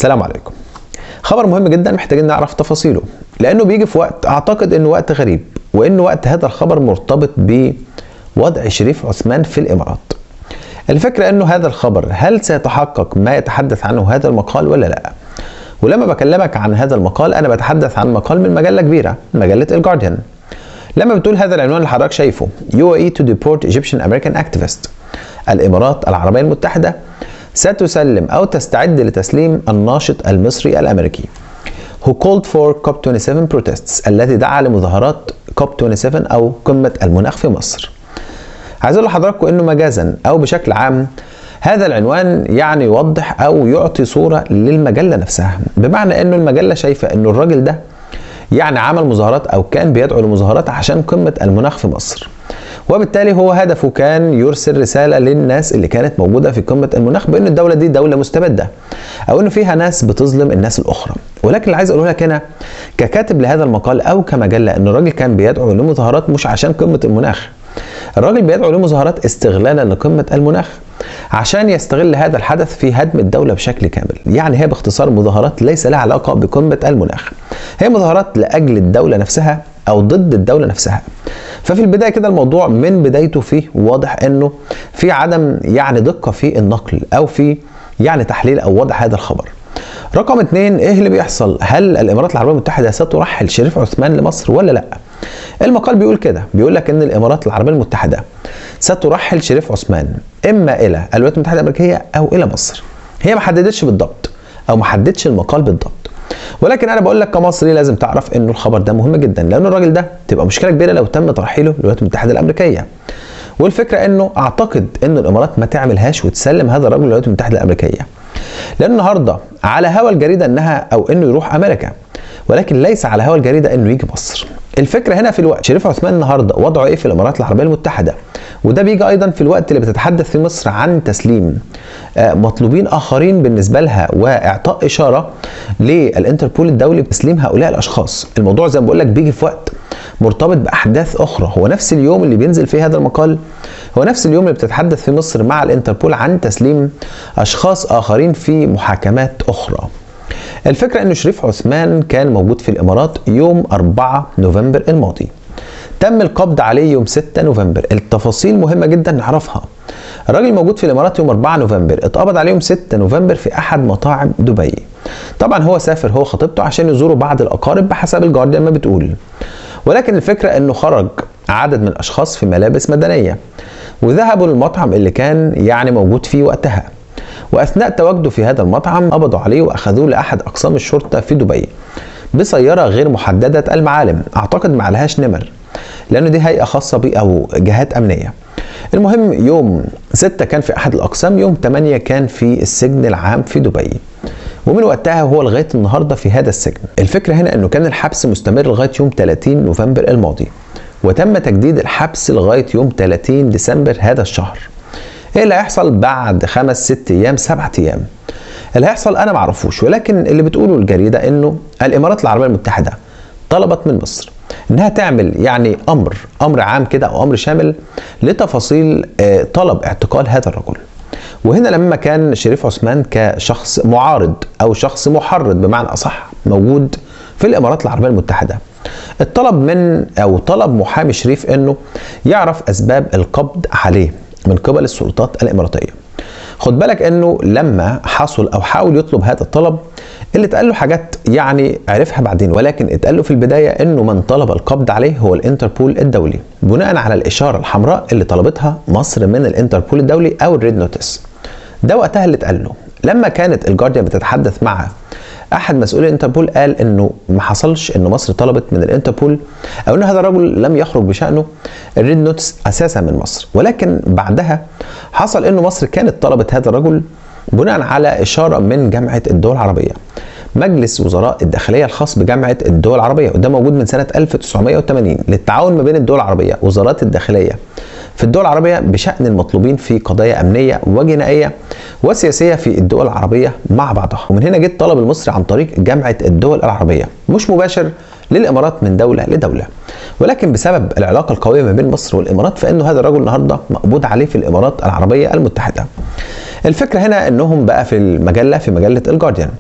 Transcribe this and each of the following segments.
السلام عليكم خبر مهم جدا محتاجين نعرف تفاصيله لانه بيجي في وقت اعتقد انه وقت غريب وانه وقت هذا الخبر مرتبط بوضع شريف عثمان في الامارات الفكرة انه هذا الخبر هل سيتحقق ما يتحدث عنه هذا المقال ولا لا ولما بكلمك عن هذا المقال انا بتحدث عن مقال من مجلة كبيرة مجلة الجارديان لما بتقول هذا العنوان اللي حضرتك شايفه UAE to deport Egyptian American activist الامارات العربية المتحدة ستسلم او تستعد لتسليم الناشط المصري الامريكي who called for COP27 protests الذي دعا لمظاهرات COP27 او قمة المناخ في مصر عايز اقول لحضراتكم انه مجازا او بشكل عام هذا العنوان يعني يوضح او يعطي صوره للمجله نفسها بمعنى انه المجله شايفه انه الراجل ده يعني عمل مظاهرات او كان بيدعو لمظاهرات عشان قمه المناخ في مصر وبالتالي هو هدفه كان يرسل رساله للناس اللي كانت موجوده في قمه المناخ بان الدوله دي دوله مستبده او انه فيها ناس بتظلم الناس الاخرى ولكن اللي عايز اقوله لك هنا ككاتب لهذا المقال او كمجله ان الراجل كان بيدعو لمظاهرات مش عشان قمه المناخ الراجل بيدعو لمظاهرات استغلالا لقمة المناخ عشان يستغل هذا الحدث في هدم الدولة بشكل كامل يعني هي باختصار مظاهرات ليس لها علاقة بقمة المناخ هي مظاهرات لأجل الدولة نفسها أو ضد الدولة نفسها ففي البداية كده الموضوع من بدايته فيه واضح أنه في عدم يعني دقة في النقل أو في يعني تحليل أو وضع هذا الخبر رقم اتنين ايه اللي بيحصل هل الامارات العربيه المتحده سترحل شريف عثمان لمصر ولا لا المقال بيقول كده بيقول لك ان الامارات العربيه المتحده سترحل شريف عثمان اما الى الولايات المتحده الامريكيه او الى مصر هي ما حددتش بالضبط او ما حددش المقال بالضبط ولكن انا بقول لك كمصري لازم تعرف انه الخبر ده مهم جدا لان الراجل ده تبقى مشكله كبيره لو تم ترحيله للولايات المتحده الامريكيه والفكره انه اعتقد ان الامارات ما تعملهاش وتسلم هذا الرجل للولايات المتحده الامريكيه لان النهارده على هوا الجريده انها او انه يروح امريكا ولكن ليس على هوا الجريده انه يجي مصر الفكره هنا في الوقت شريف عثمان النهارده وضعه ايه في الامارات العربيه المتحده وده بيجي ايضا في الوقت اللي بتتحدث في مصر عن تسليم مطلوبين اخرين بالنسبه لها واعطاء اشاره للانتربول الدولي بتسليم هؤلاء الاشخاص الموضوع زي ما بقول لك بيجي في وقت مرتبط باحداث اخرى هو نفس اليوم اللي بينزل فيه هذا المقال هو نفس اليوم اللي بتتحدث في مصر مع الانتربول عن تسليم اشخاص اخرين في محاكمات اخرى الفكرة أن شريف عثمان كان موجود في الإمارات يوم 4 نوفمبر الماضي تم القبض عليه يوم 6 نوفمبر التفاصيل مهمة جدا نعرفها الراجل موجود في الإمارات يوم 4 نوفمبر اتقبض عليه يوم 6 نوفمبر في أحد مطاعم دبي طبعا هو سافر هو خطيبته عشان يزوروا بعض الأقارب بحسب الجارديان ما بتقول ولكن الفكرة أنه خرج عدد من الأشخاص في ملابس مدنية وذهبوا للمطعم اللي كان يعني موجود فيه وقتها واثناء تواجده في هذا المطعم قبضوا عليه واخذوه لاحد اقسام الشرطه في دبي بسياره غير محدده المعالم اعتقد ما عليهاش نمر لانه دي هيئه خاصه بيه او جهات امنيه المهم يوم 6 كان في احد الاقسام يوم 8 كان في السجن العام في دبي ومن وقتها هو لغايه النهارده في هذا السجن الفكره هنا انه كان الحبس مستمر لغايه يوم 30 نوفمبر الماضي وتم تجديد الحبس لغايه يوم 30 ديسمبر هذا الشهر ايه اللي هيحصل بعد خمس ست ايام سبعة ايام اللي هيحصل انا معرفوش ولكن اللي بتقوله الجريده انه الامارات العربيه المتحده طلبت من مصر انها تعمل يعني امر امر عام كده او امر شامل لتفاصيل طلب اعتقال هذا الرجل وهنا لما كان شريف عثمان كشخص معارض او شخص محرض بمعنى اصح موجود في الامارات العربيه المتحده الطلب من او طلب محامي شريف انه يعرف اسباب القبض عليه من قبل السلطات الاماراتيه خد بالك انه لما حصل او حاول يطلب هذا الطلب اللي اتقال له حاجات يعني عرفها بعدين ولكن اتقال له في البدايه انه من طلب القبض عليه هو الانتربول الدولي بناء على الاشاره الحمراء اللي طلبتها مصر من الانتربول الدولي او الريد نوتس ده وقتها اللي اتقال له لما كانت الجارديان بتتحدث مع احد مسؤولي الانتربول قال انه ما حصلش ان مصر طلبت من الانتربول او ان هذا الرجل لم يخرج بشانه الريد نوتس اساسا من مصر ولكن بعدها حصل انه مصر كانت طلبت هذا الرجل بناء على اشاره من جامعه الدول العربيه مجلس وزراء الداخليه الخاص بجامعه الدول العربيه وده موجود من سنه 1980 للتعاون ما بين الدول العربيه وزارات الداخليه في الدول العربيه بشان المطلوبين في قضايا امنيه وجنائيه وسياسيه في الدول العربيه مع بعضها ومن هنا جه الطلب المصري عن طريق جامعه الدول العربيه مش مباشر للامارات من دوله لدوله ولكن بسبب العلاقه القويه ما بين مصر والامارات فانه هذا الرجل النهارده مقبوض عليه في الامارات العربيه المتحده الفكره هنا انهم بقى في المجله في مجله الجارديان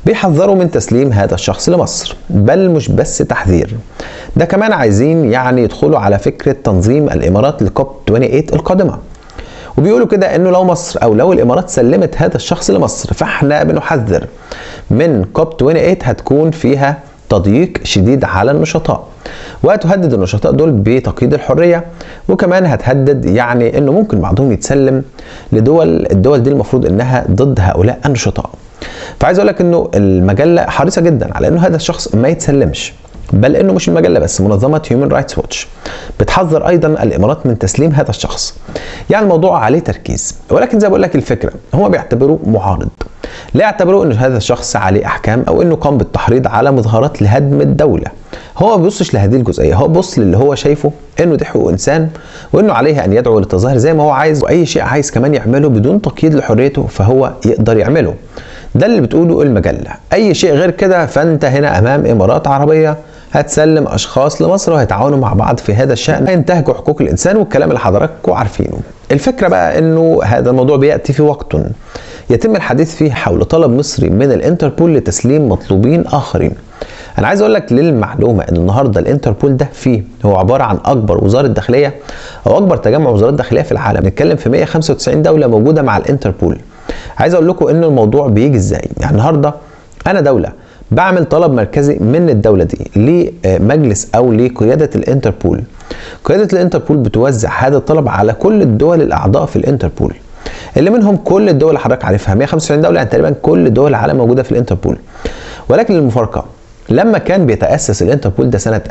بيحذروا من تسليم هذا الشخص لمصر بل مش بس تحذير ده كمان عايزين يعني يدخلوا على فكرة تنظيم الإمارات لكوب 28 القادمة وبيقولوا كده انه لو مصر او لو الامارات سلمت هذا الشخص لمصر فاحنا بنحذر من كوب 28 هتكون فيها تضييق شديد على النشطاء وهتهدد النشطاء دول بتقييد الحريه وكمان هتهدد يعني انه ممكن بعضهم يتسلم لدول الدول دي المفروض انها ضد هؤلاء النشطاء فعايز اقول لك انه المجله حريصه جدا على انه هذا الشخص ما يتسلمش بل انه مش المجله بس منظمه هيومن رايتس ووتش بتحذر ايضا الامارات من تسليم هذا الشخص يعني الموضوع عليه تركيز ولكن زي ما بقول لك الفكره هم بيعتبروه معارض لا يعتبروا ان هذا الشخص عليه احكام او انه قام بالتحريض على مظاهرات لهدم الدوله هو ما بيبصش لهذه الجزئيه هو بيبص للي هو شايفه انه دي حقوق انسان وانه عليه ان يدعو للتظاهر زي ما هو عايز واي شيء عايز كمان يعمله بدون تقييد لحريته فهو يقدر يعمله ده اللي بتقوله المجله اي شيء غير كده فانت هنا امام امارات عربيه هتسلم اشخاص لمصر وهيتعاونوا مع بعض في هذا الشان هينتهكوا حقوق الانسان والكلام اللي حضراتكم عارفينه الفكره بقى انه هذا الموضوع بياتي في وقت يتم الحديث فيه حول طلب مصري من الانتربول لتسليم مطلوبين اخرين انا عايز اقول لك للمعلومه ان النهارده الانتربول ده فيه هو عباره عن اكبر وزاره داخليه او اكبر تجمع وزارات داخليه في العالم بنتكلم في 195 دوله موجوده مع الانتربول عايز اقول لكم ان الموضوع بيجي ازاي يعني النهارده انا دوله بعمل طلب مركزي من الدوله دي لمجلس او لقياده الانتربول قياده الانتربول بتوزع هذا الطلب على كل الدول الاعضاء في الانتربول اللي منهم كل الدول اللي حضرتك عارفها 195 دوله يعني تقريبا كل دول العالم موجوده في الانتربول ولكن للمفارقه لما كان بيتاسس الانتربول ده سنه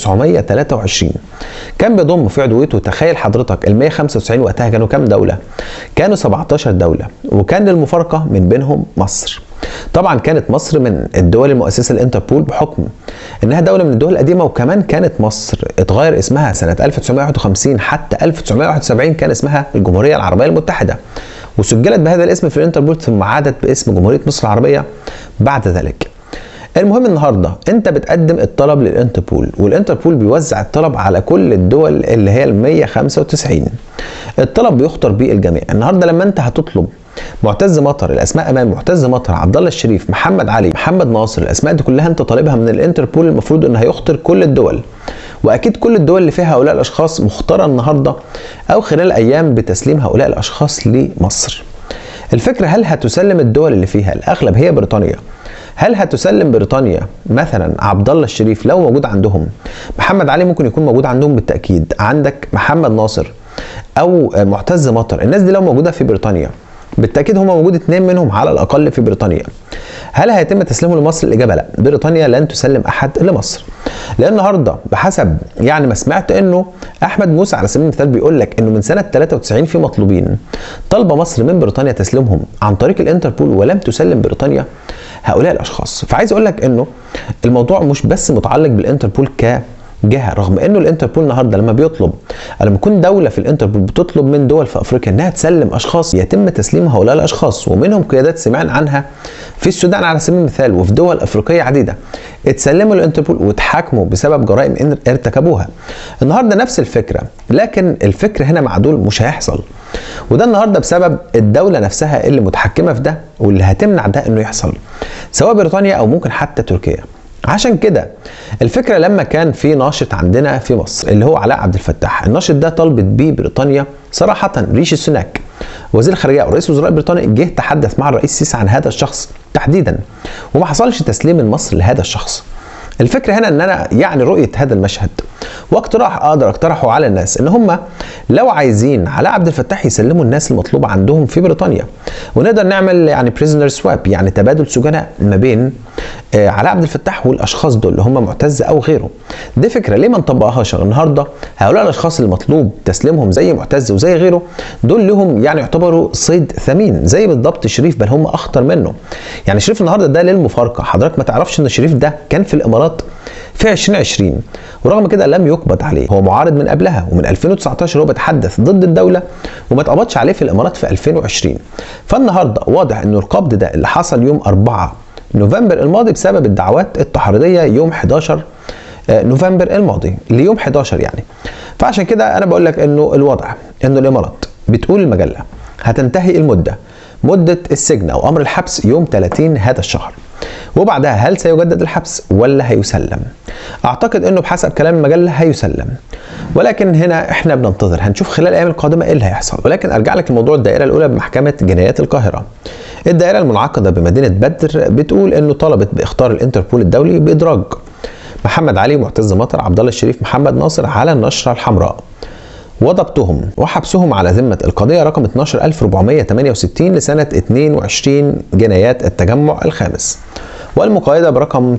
1923 كان بيضم في عضويته تخيل حضرتك ال 195 وقتها كانوا كام دوله؟ كانوا 17 دوله وكان للمفارقه من بينهم مصر. طبعا كانت مصر من الدول المؤسسه للانتربول بحكم انها دوله من الدول القديمه وكمان كانت مصر اتغير اسمها سنه 1951 حتى 1971 كان اسمها الجمهوريه العربيه المتحده وسجلت بهذا الاسم في الانتربول ثم عادت باسم جمهوريه مصر العربيه بعد ذلك. المهم النهارده انت بتقدم الطلب للانتربول والانتربول بيوزع الطلب على كل الدول اللي هي ال 195 الطلب بيخطر بيه الجميع النهارده لما انت هتطلب معتز مطر الاسماء امام معتز مطر عبد الله الشريف محمد علي محمد ناصر الاسماء دي كلها انت طالبها من الانتربول المفروض ان هيخطر كل الدول واكيد كل الدول اللي فيها هؤلاء الاشخاص مختاره النهارده او خلال ايام بتسليم هؤلاء الاشخاص لمصر الفكره هل هتسلم الدول اللي فيها الاغلب هي بريطانيا هل هتسلم بريطانيا مثلا عبد الله الشريف لو موجود عندهم محمد علي ممكن يكون موجود عندهم بالتاكيد عندك محمد ناصر او معتز مطر الناس دي لو موجوده في بريطانيا بالتاكيد هم موجود اثنين منهم على الاقل في بريطانيا هل هيتم تسليمه لمصر الاجابه لا بريطانيا لن تسلم احد لمصر لان النهارده بحسب يعني ما سمعت انه احمد موسى على سبيل المثال بيقول لك انه من سنه 93 في مطلوبين طلب مصر من بريطانيا تسليمهم عن طريق الانتربول ولم تسلم بريطانيا هؤلاء الاشخاص فعايز اقول لك انه الموضوع مش بس متعلق بالانتربول ك جهه رغم انه الانتربول النهارده لما بيطلب لما يكون دوله في الانتربول بتطلب من دول في افريقيا انها تسلم اشخاص يتم تسليم هؤلاء الاشخاص ومنهم قيادات سمعنا عنها في السودان على سبيل المثال وفي دول افريقيه عديده اتسلموا للانتربول واتحاكموا بسبب جرائم ارتكبوها النهارده نفس الفكره لكن الفكر هنا مع دول مش هيحصل وده النهارده بسبب الدوله نفسها اللي متحكمه في ده واللي هتمنع ده انه يحصل سواء بريطانيا او ممكن حتى تركيا عشان كده الفكره لما كان في ناشط عندنا في مصر اللي هو علاء عبد الفتاح الناشط ده طلبت بيه بريطانيا صراحه ريشي سوناك وزير الخارجيه او رئيس وزراء بريطانيا جه تحدث مع الرئيس السيسي عن هذا الشخص تحديدا وما حصلش تسليم من مصر لهذا الشخص الفكره هنا ان انا يعني رؤيه هذا المشهد واقتراح اقدر اقترحه على الناس ان هم لو عايزين علاء عبد الفتاح يسلموا الناس المطلوبه عندهم في بريطانيا ونقدر نعمل يعني بريزنر سواب يعني تبادل سجناء ما بين آه علاء عبد الفتاح والاشخاص دول اللي هم معتز او غيره دي فكره ليه ما نطبقهاش النهارده هؤلاء الاشخاص اللي مطلوب تسليمهم زي معتز وزي غيره دول لهم يعني يعتبروا صيد ثمين زي بالضبط شريف بل هم اخطر منه يعني شريف النهارده ده للمفارقه حضرتك ما تعرفش ان شريف ده كان في الامارات في 2020 ورغم كده لم يقبض عليه هو معارض من قبلها ومن 2019 هو بيتحدث ضد الدوله وما اتقبضش عليه في الامارات في 2020 فالنهارده واضح انه القبض ده اللي حصل يوم 4 نوفمبر الماضي بسبب الدعوات التحريضيه يوم 11 نوفمبر الماضي ليوم 11 يعني فعشان كده انا بقول لك انه الوضع انه الامارات بتقول المجله هتنتهي المده مده السجن او امر الحبس يوم 30 هذا الشهر وبعدها هل سيجدد الحبس ولا هيسلم اعتقد انه بحسب كلام المجله هيسلم ولكن هنا احنا بننتظر هنشوف خلال الايام القادمه ايه اللي هيحصل ولكن ارجع لك لموضوع الدائره الاولى بمحكمه جنايات القاهره الدائره المنعقده بمدينه بدر بتقول انه طلبت باختار الانتربول الدولي بادراج محمد علي معتز مطر عبد الله الشريف محمد ناصر على النشره الحمراء وضبطهم وحبسهم على ذمة القضية رقم 12468 لسنة 22 جنايات التجمع الخامس والمقايضة برقم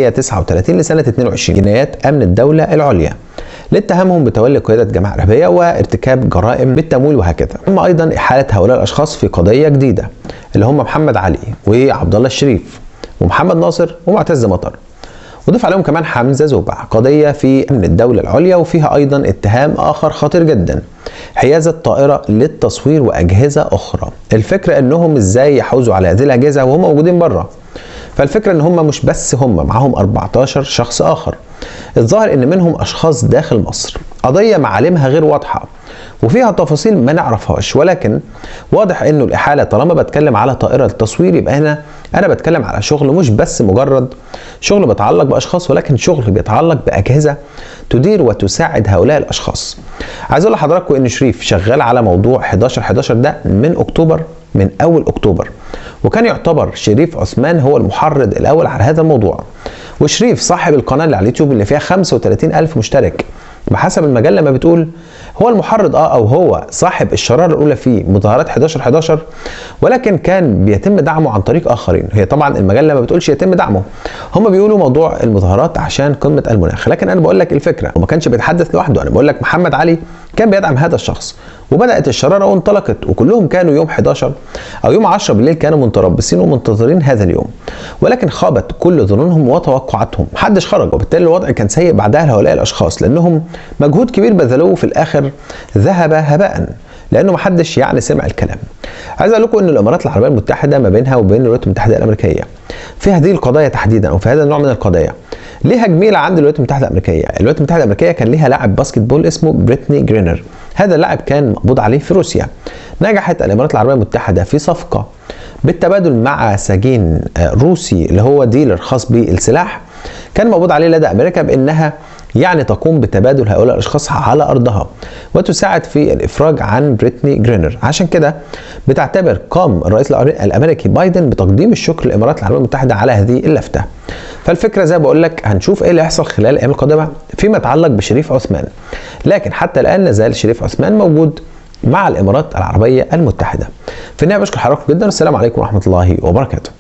339 لسنة 22 جنايات أمن الدولة العليا لاتهامهم بتولي قيادة جماعة إرهابية وارتكاب جرائم بالتمويل وهكذا أما أيضا إحالة هؤلاء الأشخاص في قضية جديدة اللي هم محمد علي وعبد الله الشريف ومحمد ناصر ومعتز مطر وضيف عليهم كمان حمزه زوبع قضيه في امن الدوله العليا وفيها ايضا اتهام اخر خطير جدا حيازه طائره للتصوير واجهزه اخرى الفكره انهم ازاي يحوزوا على هذه الاجهزه وهم موجودين بره فالفكره ان هم مش بس هم معاهم 14 شخص اخر الظاهر ان منهم اشخاص داخل مصر قضيه معالمها غير واضحه وفيها تفاصيل ما نعرفهاش ولكن واضح انه الاحاله طالما بتكلم على طائره التصوير يبقى هنا انا بتكلم على شغل مش بس مجرد شغل بيتعلق باشخاص ولكن شغل بيتعلق باجهزه تدير وتساعد هؤلاء الاشخاص عايز اقول لحضراتكم ان شريف شغال على موضوع 11 11 ده من اكتوبر من اول اكتوبر وكان يعتبر شريف عثمان هو المحرض الاول على هذا الموضوع وشريف صاحب القناه اللي على اليوتيوب اللي فيها 35 الف مشترك بحسب المجله ما بتقول هو المحرض اه او هو صاحب الشراره الاولى في مظاهرات 11 11 ولكن كان بيتم دعمه عن طريق اخرين هي طبعا المجله ما بتقولش يتم دعمه هم بيقولوا موضوع المظاهرات عشان قمه المناخ لكن انا بقول لك الفكره وما كانش بيتحدث لوحده انا بقول لك محمد علي كان بيدعم هذا الشخص وبدات الشراره وانطلقت وكلهم كانوا يوم 11 او يوم 10 بالليل كانوا متربصين ومنتظرين هذا اليوم ولكن خابت كل ظنونهم وتوقعاتهم محدش خرج وبالتالي الوضع كان سيء بعدها لهؤلاء الاشخاص لانهم مجهود كبير بذلوه في الاخر ذهب هباء لانه محدش يعني سمع الكلام عايز اقول لكم ان الامارات العربيه المتحده ما بينها وبين الولايات المتحده الامريكيه في هذه القضايا تحديدا او في هذا النوع من القضايا ليها جميله عند الولايات المتحده الامريكيه الولايات المتحده الامريكيه كان ليها لاعب باسكت بول اسمه بريتني جرينر هذا اللاعب كان مقبوض عليه في روسيا نجحت الامارات العربيه المتحده في صفقه بالتبادل مع سجين روسي اللي هو ديلر خاص بالسلاح كان مقبوض عليه لدى امريكا بانها يعني تقوم بتبادل هؤلاء الاشخاص على ارضها وتساعد في الافراج عن بريتني جرينر عشان كده بتعتبر قام الرئيس الامريكي بايدن بتقديم الشكر للامارات العربيه المتحده على هذه اللفته فالفكره زي ما بقول لك هنشوف ايه اللي هيحصل خلال الايام القادمه فيما يتعلق بشريف عثمان لكن حتى الان لازال شريف عثمان موجود مع الامارات العربيه المتحده في النهايه بشكر حضراتكم جدا والسلام عليكم ورحمه الله وبركاته